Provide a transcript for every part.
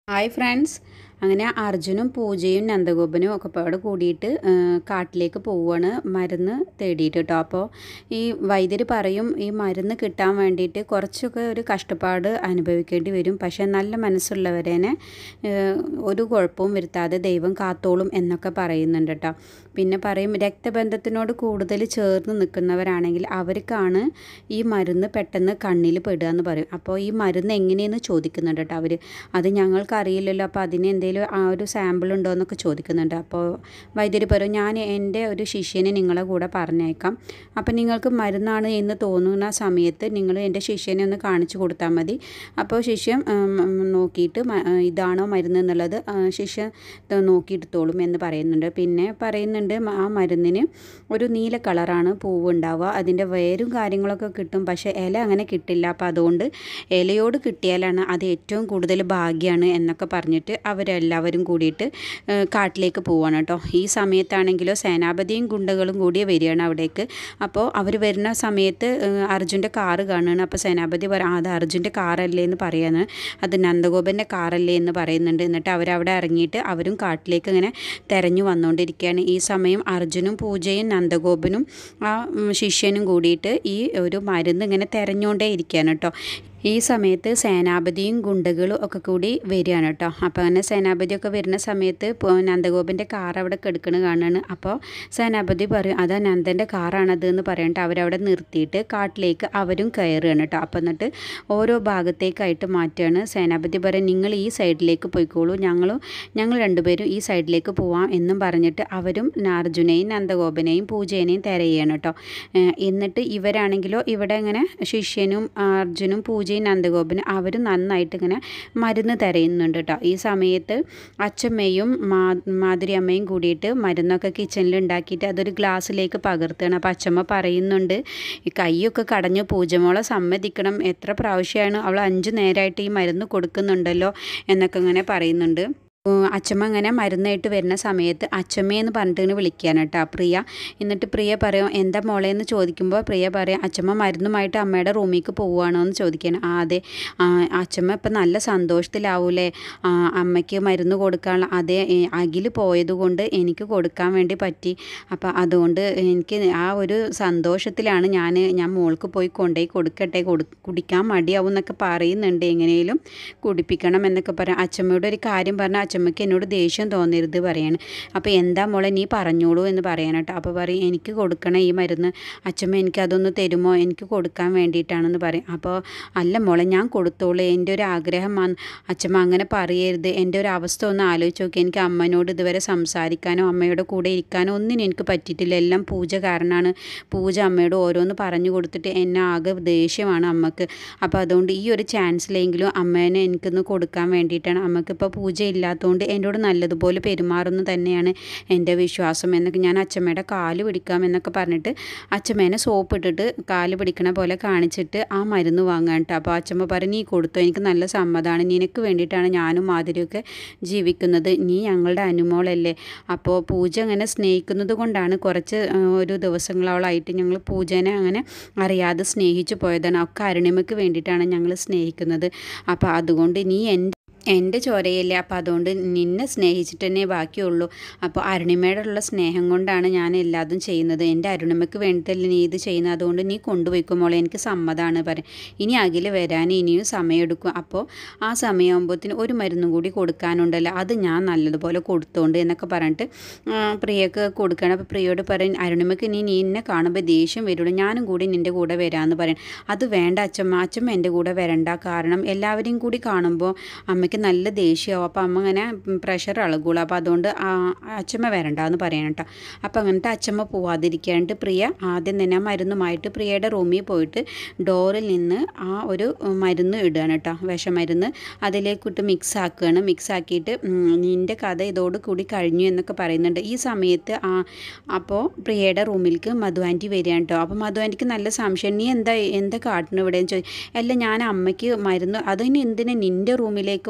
hi friends അങ്ങനെ അർജുനും പൂജയും നന്ദഗോപനും ഒക്കെ പാടെ കൂടിയിട്ട് ആ, കാട്ടിലേക്ക് പോവുകയാണ് മരുന്ന് തേടിയിട്ട് കേട്ടോ അപ്പോൾ ഈ വൈദ്യർ പറയും ഈ മരുന്ന് കിട്ടാൻ വേണ്ടിയിട്ട് കുറച്ചൊക്കെ ഒരു കഷ്ടപ്പാട് അനുഭവിക്കേണ്ടി വരും പക്ഷേ നല്ല മനസ്സുള്ളവരേനെ ആ, ഒരു കുഴപ്പവും വരുത്താതെ ദൈവം കാത്തോളും എന്നൊക്കെ പറയുന്നുണ്ട് കേട്ടോ പിന്നെ പറയും രക്തബന്ധത്തിനോട് കൂടുതൽ ചേർന്ന് നിൽക്കുന്നവരാണെങ്കിൽ അവർക്കാണ് ഈ മരുന്ന് പെട്ടെന്ന് കണ്ണിൽ പെടുക എന്ന് പറയും അപ്പോൾ ഈ മരുന്ന് എങ്ങനെയെന്ന് ചോദിക്കുന്നുണ്ട് കേട്ടോ അവർ അത് ഞങ്ങൾക്കറിയില്ലല്ലോ അപ്പോൾ അതിന് എന്തെങ്കിലും ആ ഒരു സാമ്പിൾ ഉണ്ടോ എന്നൊക്കെ ചോദിക്കുന്നുണ്ട് അപ്പോൾ വൈദ്യുതി പറയും ഞാൻ എൻ്റെ ഒരു ശിഷ്യനെ നിങ്ങളെ കൂടെ പറഞ്ഞേക്കാം അപ്പം നിങ്ങൾക്ക് മരുന്നാണ് എന്ന് തോന്നുന്ന സമയത്ത് നിങ്ങൾ എൻ്റെ ശിഷ്യനെ ഒന്ന് കാണിച്ചു കൊടുത്താൽ മതി അപ്പോൾ ശിഷ്യൻ ഉം, ഉം, നോക്കിയിട്ട് മ- ആ, ഇതാണോ മരുന്ന് എന്നുള്ളത് ആ, ശിഷ്യൻ ത- നോക്കിയെടുത്തോളും എന്ന് പറയുന്നുണ്ട് പിന്നെ പറയുന്നുണ്ട് മ- ആ മരുന്നിന് ഒരു നീല കളറാണ് പൂവ് ഉണ്ടാവുക അതിൻ്റെ വേരും കാര്യങ്ങളൊക്കെ കിട്ടും പക്ഷേ ഇല അങ്ങനെ കിട്ടില്ല അപ്പോൾ അതുകൊണ്ട് ഇലയോട് കിട്ടിയാലാണ് അത് ഏറ്റവും കൂടുതൽ ഭാഗ്യമാണ് എന്നൊക്കെ പറഞ്ഞിട്ട് അവരെല്ലാവരും കൂടിയിട്ട് ഏഹ്, കാട്ടിലേക്ക് പോവാണ് കേട്ടോ ഈ സമയത്താണെങ്കിലോ സേനാപതിയും ഗുണ്ടകളും കൂടി വരികയാണ് അവിടേക്ക് അപ്പോൾ അവർ വരുന്ന സമയത്ത് ഏഹ്, അർജുൻ്റെ കാറ് കാണുകയാണ് അപ്പോൾ സേനാപതി പറ അത് അർജുൻ്റെ കാറല്ലേ എന്ന് പറയാണ് അത് നന്ദഗോപൻ്റെ കാറല്ലേ എന്ന് പറയുന്നുണ്ട് എന്നിട്ട് അവരവിടെ ഇറങ്ങിയിട്ട് അവരും കാട്ടിലേക്ക് ഇങ്ങനെ തെരഞ്ഞു വന്നുകൊണ്ടിരിക്കുകയാണ് ഈ സമയം അർജുനും പൂജയും നന്ദഗോപനും ആ ഉം, ശിഷ്യനും കൂടിയിട്ട് ഈ ഒരു മരുന്ന് ഇങ്ങനെ തെരഞ്ഞുകൊണ്ടേ ഇരിക്കുകയാണ് കേട്ടോ ഈ സമയത്ത് സേനാപതിയും ഗുണ്ടകളും ഒക്കെ കൂടി വരികയാണ് കേട്ടോ അപ്പോൾ അങ്ങനെ സേനാപതിയൊക്കെ വരുന്ന സമയത്ത് പോ- നന്ദഗോപൻ്റെ കാർ അവിടെ കിടക്കണ കാണുകയാണ് അപ്പോൾ സേനാപതി പറയും അതാ നന്ദൻ്റെ കാറാണത് എന്ന് പറഞ്ഞിട്ട് അവരവിടെ നിർത്തിയിട്ട് കാട്ടിലേക്ക് അവരും കയറുകയാണ് കേട്ടോ അപ്പോൾ എന്നിട്ട് ഓരോ ഭാഗത്തേക്കായിട്ട് മാറ്റുകയാണ് സേനാപതി പറയും നിങ്ങൾ ഈ സൈഡിലേക്ക് പോയിക്കോളൂ ഞങ്ങളും ഞങ്ങൾ രണ്ടുപേരും ഈ സൈഡിലേക്ക് പോവാം എന്നും പറഞ്ഞിട്ട് അവരും അർജുനെയും നന്ദഗോപനെയും പൂജേനെയും തിരയുകയാണ് കേട്ടോ ഏഹ് എന്നിട്ട് ഇവരാണെങ്കിലോ ഇവിടെ ഇങ്ങനെ ശിഷ്യനും അർജുനും പൂജയും നന്ദഗോപനും അവരും നന്നായിട്ട് ഇങ്ങനെ മരുന്ന് തിരയുന്നുണ്ട് കേട്ടോ ഈ സമയത്ത് അച്ഛമ്മയും മാ മാധുരി അമ്മയും കൂടിയിട്ട് മരുന്നൊക്കെ കിച്ചണിൽ ഉണ്ടാക്കിയിട്ട് അതൊരു ഗ്ലാസ്സിലേക്ക് പകർത്തുകയാണ് അപ്പോൾ അച്ഛമ്മ പറയുന്നുണ്ട് ഈ കൈയൊക്കെ കടഞ്ഞു പൂജമോളെ സമ്മതിക്കണം എത്ര പ്രാവശ്യമാണ് അവൾ അഞ്ച് നേരമായിട്ട് ഈ മരുന്ന് കൊടുക്കുന്നുണ്ടല്ലോ എന്നൊക്കെ ഇങ്ങനെ പറയുന്നുണ്ട് ഉം, അച്ഛമ്മ ഇങ്ങനെ മരുന്നായിട്ട് വരുന്ന സമയത്ത് അച്ഛമ്മയെന്ന് പറഞ്ഞിട്ട് ഇങ്ങനെ വിളിക്കുകയാണ് കേട്ടോ പ്രിയ എന്നിട്ട് പ്രിയ പറയും എന്താ മോളെ എന്ന് ചോദിക്കുമ്പോൾ പ്രിയ പറയും അച്ഛമ്മ മരുന്നുമായിട്ട് അമ്മയുടെ റൂമിലേക്ക് പോവുകയാണോ എന്ന് ചോദിക്കുകയാണ് ആ അതെ ആ, അച്ഛമ്മ ഇപ്പം നല്ല സന്തോഷത്തിലാവൂലേ ആ, അമ്മയ്ക്ക് മരുന്ന് കൊടുക്കാനുള്ള അതേ ഏ, അഖില് പോയത് കൊണ്ട് എനിക്ക് കൊടുക്കാൻ വേണ്ടി പറ്റി അപ്പം അതുകൊണ്ട് എനിക്ക് ആ ഒരു സന്തോഷത്തിലാണ് ഞാൻ ഞാൻ മോൾക്ക് പോയി കൊണ്ടുപോയി കൊടുക്കട്ടെ കൊടു കുടിക്കാൻ മടിയാവും എന്നൊക്കെ പറയുന്നുണ്ട് എങ്ങനെയും കുടിപ്പിക്കണം എന്നൊക്കെ പറയാം അച്ഛമ്മയോട് ഒരു കാര്യം പറഞ്ഞാൽ അച്ഛമ്മയ്ക്ക് എന്നോട് ദേഷ്യം തോന്നരുത് പറയാണ് അപ്പോൾ എന്താ മോളെ നീ പറഞ്ഞോളൂ എന്ന് പറയാനട്ടോ അപ്പോൾ പറയും എനിക്ക് കൊടുക്കണം ഈ മരുന്ന് അച്ഛമ്മ എനിക്ക് അതൊന്ന് തരുമോ എനിക്ക് കൊടുക്കാൻ വേണ്ടിയിട്ടാണെന്ന് പറയും അപ്പോൾ അല്ല മോളെ ഞാൻ കൊടുത്തോളൂ എൻ്റെ ഒരു ആഗ്രഹം വന്ന് അച്ഛമ്മ അങ്ങനെ പറയരുത് എൻ്റെ ഒരു അവസ്ഥ ഒന്ന് ആലോചിച്ച് നോക്കി എനിക്ക് അമ്മനോട് ഇതുവരെ സംസാരിക്കാനോ അമ്മയുടെ കൂടെ ഇരിക്കാനോ ഒന്നിനും എനിക്ക് പറ്റിയിട്ടില്ല എല്ലാം പൂജ കാരണമാണ് പൂജ അമ്മയോട് ഓരോന്ന് പറഞ്ഞു കൊടുത്തിട്ട് എന്നെ ആകെ ദേഷ്യമാണ് അമ്മക്ക് അപ്പോൾ അതുകൊണ്ട് ഈ ഒരു ചാൻസിലെങ്കിലും അമ്മേനെ എനിക്കൊന്ന് കൊടുക്കാൻ വേണ്ടിയിട്ടാണ് അമ്മക്ക് ഇപ്പോൾ പൂജ ഇല്ലാത്തതുകൊണ്ട് എന്നോട് നല്ലതുപോലെ പെരുമാറുന്നു തന്നെയാണ് എൻ്റെ വിശ്വാസം എന്നൊക്കെ ഞാൻ അച്ഛമ്മയുടെ കാല് പിടിക്കാം എന്നൊക്കെ പറഞ്ഞിട്ട് അച്ഛമ്മേനെ സോപ്പ് ഇട്ടിട്ട് കാല് പിടിക്കണ പോലെ കാണിച്ചിട്ട് ആ മരുന്ന് വാങ്ങാൻ കേട്ടോ അപ്പോൾ അച്ഛമ്മ പറയും നീ കൊടുത്തോ എനിക്ക് നല്ല സമ്മതമാണ് നിനക്ക് വേണ്ടിയിട്ടാണ് ഞാനും മാധുരിയൊക്കെ ജീവിക്കുന്നത് നീ ഞങ്ങളുടെ അനുമോളല്ലേ അപ്പോൾ പൂജ അങ്ങനെ സ്നേഹിക്കുന്നത് കൊണ്ടാണ് കുറച്ച് ആ, ഒരു ദിവസങ്ങളോളായിട്ട് ഞങ്ങൾ പൂജനെ അങ്ങനെ അറിയാതെ സ്നേഹിച്ചു പോയതാണ് ഒക്കെ അരുണിമയ്ക്ക് വേണ്ടിയിട്ടാണ് ഞങ്ങൾ സ്നേഹിക്കുന്നത് അപ്പോൾ അതുകൊണ്ട് നീ എൻ്റെ എൻ്റെ ചോരയല്ലേ അപ്പോൾ അതുകൊണ്ട് നിന്നെ സ്നേഹിച്ചിട്ട് തന്നെ ബാക്കിയുള്ളൂ അപ്പോൾ അരുണിമയോടുള്ള സ്നേഹം കൊണ്ടാണ് ഞാൻ എല്ലാതും ചെയ്യുന്നത് എൻ്റെ അരുണിമയ്ക്ക് വേണ്ടിയിട്ടല്ലേ നീ ഇത് ചെയ്യുന്നത് അതുകൊണ്ട് നീ കൊണ്ടുപോയിക്കും മോളെ എനിക്ക് സമ്മതമാണ് പറയും ഇനി അഖില് വരാൻ ഇനിയും സമയമെടുക്കും അപ്പോൾ ആ സമയമാകുമ്പോഴത്തേന് ഒരു മരുന്നും കൂടി കൊടുക്കാനുണ്ടല്ലോ അത് ഞാൻ നല്ലതുപോലെ കൊടുത്തോണ്ട് എന്നൊക്കെ പറഞ്ഞിട്ട് ആ, പ്രിയക്ക് കൊടുക്കണം അപ്പോൾ പ്രിയോട് പറയും അരുണിമയ്ക്ക് നീ നീ എന്നെ കാണുമ്പോൾ ദേഷ്യം വരുള്ളൂ ഞാനും കൂടി നിൻ്റെ കൂടെ വരാമെന്ന് പറയും അത് വേണ്ട അച്ഛമ്മ അച്ഛമ്മ എൻ്റെ കൂടെ വരണ്ട കാരണം എല്ലാവരെയും കൂടി കാണുമ്പോൾ അമ്മയ്ക്ക് നല്ല ദേഷ്യമാവും അപ്പോൾ അമ്മ ഇങ്ങനെ പ്രഷർ ഇളകുള്ളൂ അപ്പോൾ അതുകൊണ്ട് ആ അച്ഛമ്മ വരണ്ട എന്ന് പറയണം കേട്ടോ അപ്പോൾ അങ്ങനത്തെ അച്ഛമ്മ പോവാതിരിക്കാണ്ട് പ്രിയ ആദ്യം തന്നെ ആ മരുന്നുമായിട്ട് പ്രിയയുടെ റൂമിൽ പോയിട്ട് ഡോറിൽ നിന്ന് ആ ഒരു മരുന്ന് ഇടുകയാണ് കേട്ടോ വിഷമരുന്ന് അതിലേക്കിട്ട് മിക്സ് ആക്കുകയാണ് മിക്സ് ആക്കിയിട്ട് ഉം, നിൻ്റെ കഥ ഇതോട് കൂടി കഴിഞ്ഞു എന്നൊക്കെ പറയുന്നുണ്ട് ഈ സമയത്ത് ആ അപ്പോൾ പ്രിയയുടെ റൂമിലേക്ക് മധു ആൻറ്റി വരികയാണ് കേട്ടോ അപ്പോൾ മധു ആൻറ്റിക്ക് നല്ല സംശയം നീ എന്താ എന്താ കാട്ടണം ഇവിടെ എന്ന് ചോദിച്ചു അല്ല ഞാൻ അമ്മയ്ക്ക് മരുന്ന് അതിന് എന്തിനാ നിൻ്റെ റൂമിലേക്ക്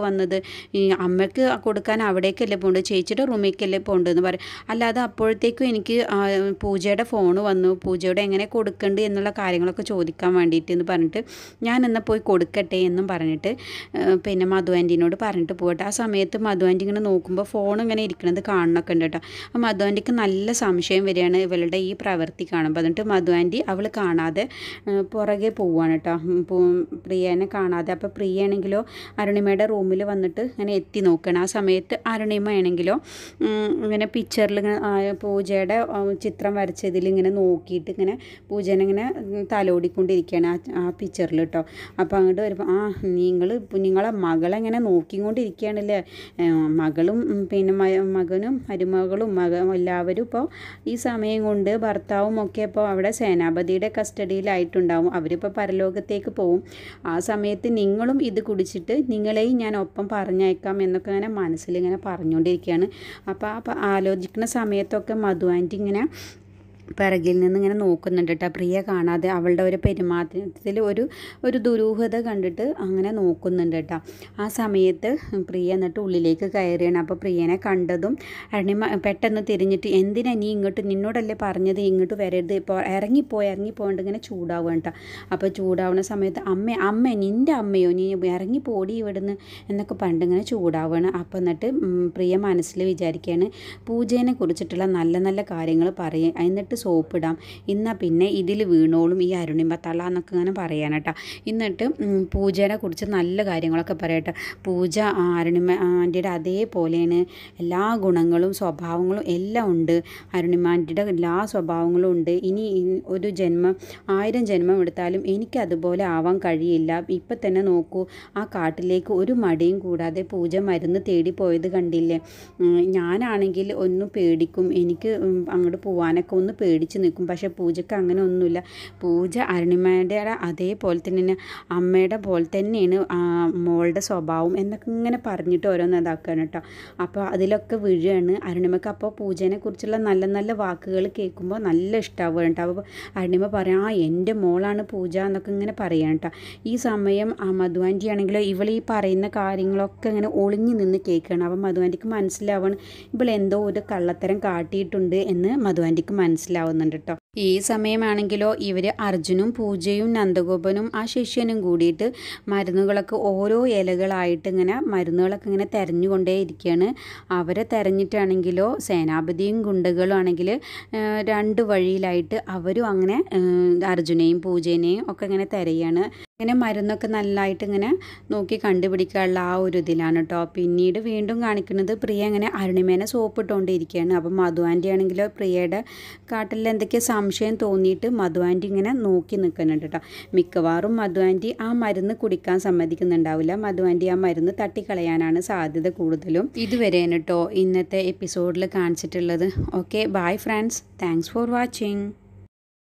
വന്നത് ഈ അമ്മയ്ക്ക് കൊടുക്കാൻ അവിടേക്കല്ലേ പോകേണ്ടത് ചേച്ചിയുടെ റൂമിലേക്കല്ലേ പോകേണ്ടതെന്ന് പറയും അല്ലാതെ അപ്പോഴത്തേക്കും എനിക്ക് ആ, പൂജയുടെ ഫോൺ വന്നു പൂജയുടെ എങ്ങനെ കൊടുക്കേണ്ടത് എന്നുള്ള കാര്യങ്ങളൊക്കെ ചോദിക്കാൻ വേണ്ടിയിട്ട് എന്ന് പറഞ്ഞിട്ട് ഞാൻ എന്നാൽ പോയി കൊടുക്കട്ടെ എന്നും പറഞ്ഞിട്ട് ആ, പിന്നെ മധു ആൻറ്റീനോട് പറഞ്ഞിട്ട് പോകട്ടെ ആ സമയത്ത് മധു ആൻറ്റി ഇങ്ങനെ നോക്കുമ്പോൾ ഫോൺ ഇങ്ങനെ ഇരിക്കണത് കാണണമൊക്കെ ഉണ്ട് കേട്ടോ ആ മധു ആൻറ്റിക്ക് നല്ല സംശയം വരികയാണ് ഇവളുടെ ഈ പ്രവൃത്തി കാണുമ്പോൾ എന്നിട്ട് മധു ആൻറ്റി അവൾ കാണാതെ ആ, പുറകെ പോവുകയാണ് കേട്ടോ ഉം, പോ- പ്രിയനെ കാണാതെ അപ്പോൾ പ്രിയയാണെങ്കിലോ അരുണിമയുടെ റൂമിൽ വന്നിട്ട് ഇങ്ങനെ എത്തി നോക്കണം ആ സമയത്ത് അരുണിമ ആണെങ്കിലോ ഉം, ഇങ്ങനെ പിക്ചറിൽ ഇങ്ങനെ ആ, പൂജയുടെ ആ, ചിത്രം വരച്ചതിൽ ഇങ്ങനെ നോക്കിയിട്ട് ഇങ്ങനെ പൂജനെ ഇങ്ങനെ ഉം, തലോടിക്കൊണ്ടിരിക്കുകയാണ് ആ ആ പിക്ചറിൽ കേട്ടോ അപ്പോൾ അങ്ങോട്ട് വരുമ്പോൾ ആ നിങ്ങൾ നിങ്ങളെ മകളെങ്ങനെ നോക്കിക്കൊണ്ടിരിക്കുകയാണല്ലേ ഏ, മകളും ഉം, പിന്നെ മ- മകനും മരുമകളും മക എല്ലാവരും ഇപ്പോൾ ഈ സമയം കൊണ്ട് ഭർത്താവും ഒക്കെ ഇപ്പോൾ അവിടെ സേനാപതിയുടെ കസ്റ്റഡിയിലായിട്ടുണ്ടാവും അവരിപ്പോൾ പരലോകത്തേക്ക് പോവും ആ സമയത്ത് നിങ്ങളും ഇത് കുടിച്ചിട്ട് നിങ്ങളെയും ഞാൻ ഒപ്പം പറഞ്ഞയക്കാം എന്നൊക്കെ ഇങ്ങനെ മനസ്സിലിങ്ങനെ പറഞ്ഞുകൊണ്ടിരിക്കുകയാണ് അപ്പോൾ ആ പ- ആലോചിക്കുന്ന സമയത്തൊക്കെ മധു ആൻറ്റി ഇങ്ങനെ പിറകിൽ നിന്ന് ഇങ്ങനെ നോക്കുന്നുണ്ട് കേട്ടോ പ്രിയ കാണാതെ അവളുടെ ഒരു പെരുമാറ്റത്തിൽ ഒരു ഒരു ദുരൂഹത കണ്ടിട്ട് അങ്ങനെ നോക്കുന്നുണ്ട് കേട്ടോ ആ സമയത്ത് പ്രിയ എന്നിട്ട് ഉള്ളിലേക്ക് കയറിയാണ് അപ്പോൾ പ്രിയനെ കണ്ടതും അരുണിമ പെട്ടെന്ന് തിരിഞ്ഞിട്ട് എന്തിനാ നീ ഇങ്ങോട്ട് നിന്നോടല്ലേ പറഞ്ഞത് ഇങ്ങോട്ട് വരരുത് ഇപ്പോൾ ഇറങ്ങിപ്പോയി ഇറങ്ങിപ്പോണ്ട് ഇങ്ങനെ ചൂടാവുക കേട്ടോ അപ്പോൾ ചൂടാവുന്ന സമയത്ത് അമ്മ അമ്മ നിൻ്റെ അമ്മയോ നീ ഇറങ്ങിപ്പോടി ഇവിടുന്ന് എന്നൊക്കെ പണ്ട് ഇങ്ങനെ ചൂടാവുകയാണ് അപ്പോൾ എന്നിട്ട് ഉം, പ്രിയ മനസ്സിൽ വിചാരിക്കുകയാണ് പൂജേനെ കുറിച്ചിട്ടുള്ള നല്ല നല്ല കാര്യങ്ങൾ പറയും എന്നിട്ട് സോപ്പിടാം എന്നാൽ പിന്നെ ഇതിൽ വീണോളും ഈ അരുണിമ തള എന്നൊക്കെ ഇങ്ങനെ പറയാൻ കേട്ടോ എന്നിട്ട് ഉം, പൂജേനെ കുറിച്ച് നല്ല കാര്യങ്ങളൊക്കെ പറയട്ടെ പൂജ ആ, അരുണിമ ആൻറ്റിയുടെ അതേപോലെയാണ് എല്ലാ ഗുണങ്ങളും സ്വഭാവങ്ങളും എല്ലാം ഉണ്ട് അരുണിമ ആൻറ്റിയുടെ എല്ലാ സ്വഭാവങ്ങളും ഉണ്ട് ഇനി ഈ ഒരു ജന്മം ആയിരം ജന്മം എടുത്താലും എനിക്ക് അതുപോലെ ആവാൻ കഴിയില്ല ഇപ്പം തന്നെ നോക്കൂ ആ കാട്ടിലേക്ക് ഒരു മടിയും കൂടാതെ പൂജ മരുന്ന് തേടി പോയത് കണ്ടില്ലേ ഉം, ഞാനാണെങ്കിൽ ഒന്ന് പേടിക്കും എനിക്ക് ഉം, അങ്ങോട്ട് പോകാനൊക്കെ ഒന്ന് പേടിച്ച് നിൽക്കും പക്ഷേ പൂജയ്ക്ക് അങ്ങനെ ഒന്നുമില്ല പൂജ അരുണിമയുടെ അതേപോലെ തന്നെ അമ്മയുടെ പോലെ തന്നെയാണ് ആ മോളുടെ സ്വഭാവം എന്നൊക്കെ ഇങ്ങനെ പറഞ്ഞിട്ട് ഓരോന്ന് ഇതാക്കുകയാണ് കേട്ടോ അപ്പോൾ അതിലൊക്കെ വീഴുകയാണ് അരുണിമയ്ക്ക് അപ്പോൾ പൂജേനെ കുറിച്ചുള്ള നല്ല നല്ല വാക്കുകൾ കേൾക്കുമ്പോൾ നല്ല ഇഷ്ടമാവുകയാണ് കേട്ടോ അപ്പോൾ അരുണിമ പറയാം ആ എൻ്റെ മോളാണ് പൂജ എന്നൊക്കെ ഇങ്ങനെ പറയാം കേട്ടോ ഈ സമയം ആ മധുവാൻറ്റി ആണെങ്കിലോ ഇവൾ ഈ പറയുന്ന കാര്യങ്ങളൊക്കെ ഇങ്ങനെ ഒളിഞ്ഞു നിന്ന് കേൾക്കുകയാണ് അപ്പോൾ മധുവാൻറ്റിക്ക് മനസ്സിലാവണം ഇവൾ എന്തോ ഒരു കള്ളത്തരം കാട്ടിയിട്ടുണ്ട് എന്ന് മധുവാൻറ്റിക്ക് മനസ്സിലാവുന്നുണ്ട് കേട്ടോ ഈ സമയമാണെങ്കിലോ ഇവർ അർജുനും പൂജയും നന്ദഗോപനും ആ ശിഷ്യനും കൂടിയിട്ട് മരുന്നുകളൊക്കെ ഓരോ ഇലകളായിട്ട് ഇങ്ങനെ മരുന്നുകളൊക്കെ ഇങ്ങനെ തെരഞ്ഞുകൊണ്ടേ ഇരിക്കുകയാണ് അവരെ തെരഞ്ഞിട്ടാണെങ്കിലോ സേനാപതിയും ഗുണ്ടകളും ആണെങ്കിൽ രണ്ട് വഴിയിലായിട്ട് അവരും അങ്ങനെ ആ, അർജുനെയും പൂജേനെയും ഒക്കെ ഇങ്ങനെ തിരയാണ് ഇങ്ങനെ മരുന്നൊക്കെ നല്ലതായിട്ട് ഇങ്ങനെ നോക്കി കണ്ടുപിടിക്കാനുള്ള ആ ഒരു ഇതിലാണ് കേട്ടോ പിന്നീട് വീണ്ടും കാണിക്കുന്നത് പ്രിയ ഇങ്ങനെ അരുണിമേനെ സോപ്പിട്ടുകൊണ്ടിരിക്കുകയാണ് അപ്പം മധു ആൻറ്റി ആണെങ്കിലോ പ്രിയയുടെ കാട്ടിൽ എന്തൊക്കെയോ സംശയം തോന്നിയിട്ട് മധു ആൻറ്റി ഇങ്ങനെ നോക്കി നിൽക്കുന്നുണ്ട് കേട്ടോ മിക്കവാറും മധു ആൻറ്റി ആ മരുന്ന് കുടിക്കാൻ സമ്മതിക്കുന്നുണ്ടാവില്ല മധു ആൻറ്റി ആ മരുന്ന് തട്ടിക്കളയാനാണ് സാധ്യത കൂടുതലും ഇതുവരെയാണ് കേട്ടോ ഇന്നത്തെ എപ്പിസോഡിൽ കാണിച്ചിട്ടുള്ളത് okay bye friends thanks for watching